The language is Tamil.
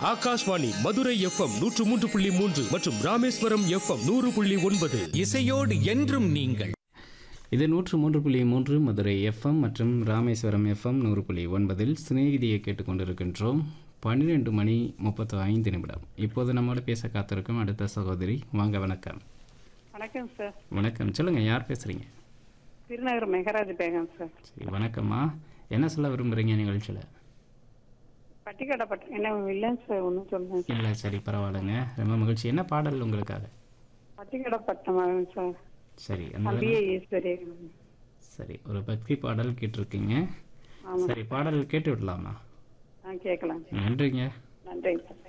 ஆகாஷ்வாணி மதுரை எஃப்எம் நூற்று மூன்று புள்ளி மூன்று மற்றும் ராமேஸ்வரம் எஃப்எம் நூறு புள்ளி ஒன்பது இசையோடு என்றும் நீங்கள் இது நூற்று மூன்று புள்ளி மூன்று மதுரை எஃப்எம் மற்றும் ராமேஸ்வரம் எஃப்எம் நூறு புள்ளி ஒன்பதில் சிநேகிதியை கேட்டுக்கொண்டிருக்கின்றோம் பன்னிரெண்டு மணி முப்பத்து ஐந்து நிமிடம் இப்போது நம்மோடு பேச காத்திருக்கும் அடுத்த சகோதரி வாங்க வணக்கம் வணக்கம் சார் வணக்கம் சொல்லுங்கள் யார் பேசுகிறீங்க திருநகர் மெகராஜ் பேகம் சார் சரி வணக்கம்மா என்ன சொல்ல விரும்புகிறீங்க நிகழ்ச்சியில் பட்டிக்காடை பட்டு என்ன இல்லைங்க சார் ஒன்றும் சொல்லுங்க சார் இல்லை சரி பரவாயில்லைங்க ரொம்ப மகிழ்ச்சி என்ன பாடல் உங்களுக்காக பட்டிக்காடை பட்டம் சார் சரி அந்த தம்பியே ஈஸ்வரி சரி ஒரு பக்தி பாடல் கேட்டிருக்கீங்க ஆமாம் சரி பாடல் கேட்டு விடலாமா ஆ கேட்கலாம் நன்றிங்க நன்றிங்க சார்